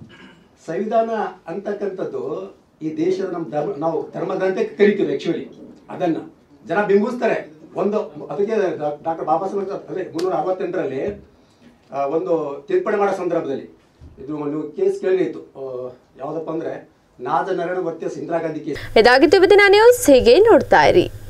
ಸಂವಿಧಾನ ಅಂತಕ್ಕಂಥದ್ದು ಈ ದೇಶದ ನಮ್ಮ ಧರ್ಮ ನಾವು ಧರ್ಮದಂತೆ ಕರಿತೀವಿ ಆಕ್ಚುಲಿ ಅದನ್ನ ಜನ ಬಿಂಬಿಸ್ತಾರೆ ಒಂದು ಅದಕ್ಕೆ ಡಾಕ್ಟರ್ ಬಾಬಾ ಸಾಹೇಬ್ ಅದೇ ಮುನ್ನೂರ ಅರವತ್ತೆಂಟರಲ್ಲಿ ಆ, ಒಂದು ತಿದ್ದುಪಡಿ ಮಾಡೋ ಸಂದರ್ಭದಲ್ಲಿ ಇದು ನೀವು ಕೇಸ್ ಕೇಳಿತ್ತು ಯಾವುದಪ್ಪ ಅಂದ್ರೆ ನಾದ ನರಣ ವರ್ತಿಸ್ ಇಂದಿರಾ ಗಾಂಧಿ ಕೇಸ್ ಇದಾಗಿತ್ತು ವಿದಿನ ನ್ಯೂಸ್ ಹೀಗೆ ನೋಡ್ತಾ ಇರಿ